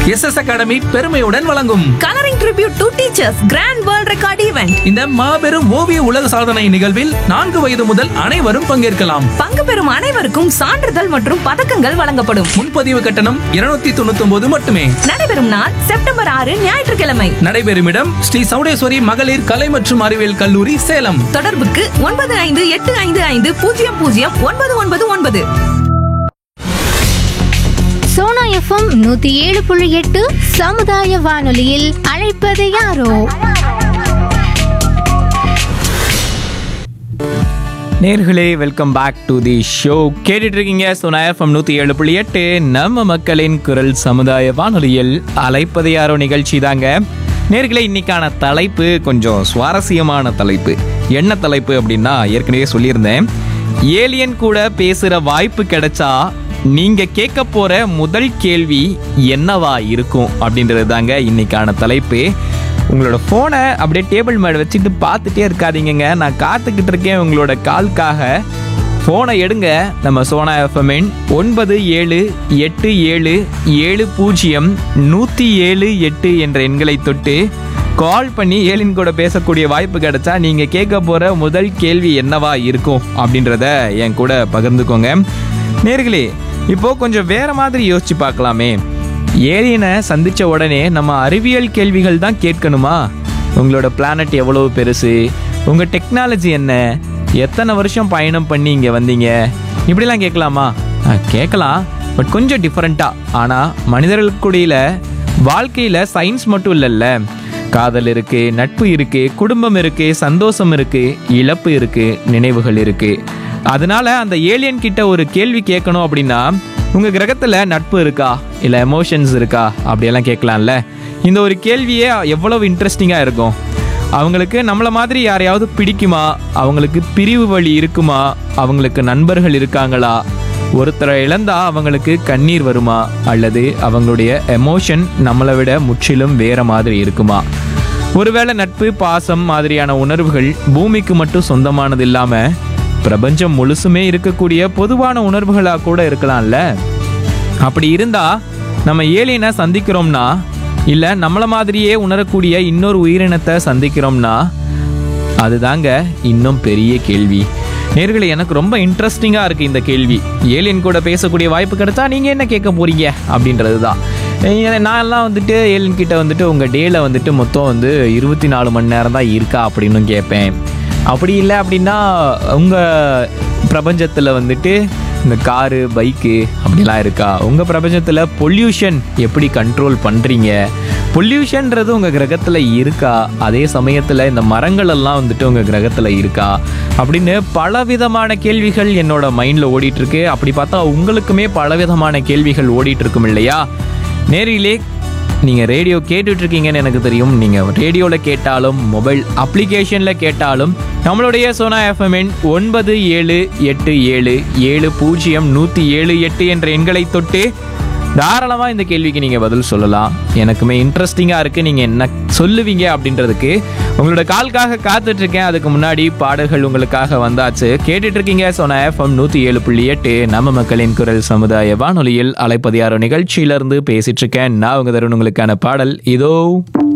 S S academy பெருமையுடன் வழங்கும் colouring tribute to teachers grand world record event இந்த மாபெரும் ஓவிய உலக சாதனை நிகழ்வில் நான்கு வயது முதல் அனைவரும் பங்கேற்கலாம் பங்கு பெறும் அனைவருக்கும் சான்றிதழ் மற்றும் பதக்கங்கள் வழங்கப்படும் முன்பதிவு கட்டணம் இருநூத்தி தொண்ணூத்தி ஒன்பது மட்டுமே நடைபெறும் நாள் செப்டம்பர் ஆறு ஞாயிற்றுக்கிழமை நடைபெறும் இடம் ஸ்ரீ சௌடேஸ்வரி மகளிர் கலை மற்றும் அறிவியல் கல்லூரி சேலம் தொடர்புக்கு ஒன்பது ஐந்து எட்டு ஐந்து ஐந்து பூஜ்ஜியம் பூஜ்ஜியம் ஒன்பது ஒன்பது ஒன்பது சோனா எஃப்எம் நூத்தி ஏழு புள்ளி எட்டு சமுதாய வானொலியில் அழைப்பது யாரோ நேர்களே welcome back to the show கேட்டுட்டு இருக்கீங்க சோனா எஃப்எம் நூற்றி ஏழு புள்ளி எட்டு நம்ம மக்களின் குரல் சமுதாய வானொலியில் அலைப்பது யாரோ நிகழ்ச்சி தாங்க நேர்களே இன்னைக்கான தலைப்பு கொஞ்சம் சுவாரஸ்யமான தலைப்பு என்ன தலைப்பு அப்படின்னா ஏற்கனவே சொல்லியிருந்தேன் ஏலியன் கூட பேசுகிற வாய்ப்பு கிடைச்சா நீங்க கேட்க போற முதல் கேள்வி என்னவா இருக்கும் அப்படின்றது தாங்க இன்னைக்கான தலைப்பு உங்களோட ஃபோனை அப்படியே டேபிள் மேலே வச்சுட்டு பார்த்துட்டே இருக்காதீங்கங்க நான் காத்துக்கிட்டு இருக்கேன் உங்களோட கால்க்காக ஃபோனை எடுங்க நம்ம சோனா எஃப்எம்என் ஒன்பது ஏழு எட்டு ஏழு ஏழு பூஜ்ஜியம் நூற்றி ஏழு எட்டு என்ற எண்களை தொட்டு கால் பண்ணி ஏலின் கூட பேசக்கூடிய வாய்ப்பு கிடைச்சா நீங்கள் கேட்க போகிற முதல் கேள்வி என்னவா இருக்கும் அப்படின்றத என் கூட பகிர்ந்துக்கோங்க நேர்களே இப்போ கொஞ்சம் வேற மாதிரி யோசிச்சு பார்க்கலாமே ஏலியனை சந்திச்ச உடனே நம்ம அறிவியல் கேள்விகள் தான் கேட்கணுமா உங்களோட பிளானட் எவ்வளவு பெருசு உங்கள் டெக்னாலஜி என்ன எத்தனை வருஷம் பயணம் பண்ணி இங்கே வந்தீங்க இப்படிலாம் கேட்கலாமா ஆ, கேட்கலாம் பட் கொஞ்சம் டிஃப்ரெண்ட்டாக ஆனால் மனிதர்களுக்குடியில் வாழ்க்கையில் சயின்ஸ் மட்டும் இல்லைல்ல காதல் இருக்கு நட்பு இருக்கு குடும்பம் இருக்கு சந்தோஷம் இருக்கு இழப்பு இருக்கு நினைவுகள் இருக்கு அதனால அந்த ஏலியன் கிட்ட ஒரு கேள்வி கேட்கணும் அப்படின்னா உங்க கிரகத்துல நட்பு இருக்கா இல்ல எமோஷன்ஸ் இருக்கா அப்படியெல்லாம் கேட்கலாம்ல இந்த ஒரு கேள்வியே எவ்வளவு இன்ட்ரெஸ்டிங்கா இருக்கும் அவங்களுக்கு நம்மள மாதிரி யாரையாவது பிடிக்குமா அவங்களுக்கு பிரிவு வழி இருக்குமா அவங்களுக்கு நண்பர்கள் இருக்காங்களா ஒருத்தரை இழந்தா அவங்களுக்கு கண்ணீர் வருமா அல்லது அவங்களுடைய எமோஷன் நம்மளை விட முற்றிலும் வேற மாதிரி இருக்குமா ஒருவேளை நட்பு பாசம் மாதிரியான உணர்வுகள் பூமிக்கு மட்டும் சொந்தமானது இல்லாம பிரபஞ்சம் முழுசுமே இருக்கக்கூடிய பொதுவான உணர்வுகளாக கூட இருக்கலாம்ல அப்படி இருந்தா நம்ம ஏலியனை சந்திக்கிறோம்னா இல்லை நம்மள மாதிரியே உணரக்கூடிய இன்னொரு உயிரினத்தை சந்திக்கிறோம்னா அதுதாங்க இன்னும் பெரிய கேள்வி நேர்களே எனக்கு ரொம்ப இன்ட்ரெஸ்டிங்காக இருக்குது இந்த கேள்வி ஏலியன் கூட பேசக்கூடிய வாய்ப்பு கிடைச்சா நீங்கள் என்ன கேட்க போறீங்க அப்படின்றது தான் நான் எல்லாம் வந்துட்டு ஏலியன் கிட்ட வந்துட்டு உங்கள் டேல வந்துட்டு மொத்தம் வந்து இருபத்தி நாலு மணி நேரம் தான் இருக்கா அப்படின்னு கேட்பேன் அப்படி இல்லை அப்படின்னா உங்கள் பிரபஞ்சத்தில் வந்துட்டு இந்த காரு பைக்கு அப்படிலாம் இருக்கா உங்கள் பிரபஞ்சத்தில் பொல்யூஷன் எப்படி கண்ட்ரோல் பண்ணுறீங்க பொல்யூஷன்றது உங்கள் கிரகத்தில் இருக்கா அதே சமயத்தில் இந்த மரங்கள் எல்லாம் வந்துட்டு உங்கள் கிரகத்தில் இருக்கா அப்படின்னு பலவிதமான கேள்விகள் என்னோட மைண்டில் ஓடிட்டுருக்கு அப்படி பார்த்தா உங்களுக்குமே பலவிதமான கேள்விகள் ஓடிட்டு இருக்கும் இல்லையா நேரிலே நீங்கள் ரேடியோ கேட்டுட்டு இருக்கீங்கன்னு எனக்கு தெரியும் நீங்கள் ரேடியோவில் கேட்டாலும் மொபைல் அப்ளிகேஷனில் கேட்டாலும் நம்மளுடைய சோனா எஃப்எம்என் ஒன்பது ஏழு எட்டு ஏழு ஏழு பூஜ்ஜியம் நூற்றி ஏழு எட்டு என்ற எண்களை தொட்டு தாராளமாக இந்த கேள்விக்கு நீங்கள் பதில் சொல்லலாம் எனக்குமே இன்ட்ரெஸ்டிங்காக இருக்குது நீங்கள் என்ன சொல்லுவீங்க அப்படின்றதுக்கு உங்களோட கால்க்காக காத்துட்டு இருக்கேன் அதுக்கு முன்னாடி பாடல்கள் உங்களுக்காக வந்தாச்சு கேட்டுட்டு இருக்கீங்க சோனா எஃப்எம் நூற்றி ஏழு புள்ளி எட்டு நம்ம மக்களின் குரல் சமுதாய வானொலியில் அலைப்பதியாரோ நிகழ்ச்சியிலிருந்து பேசிட்டு இருக்கேன் நான் உங்க தருண் உங்களுக்கான பாடல் இதோ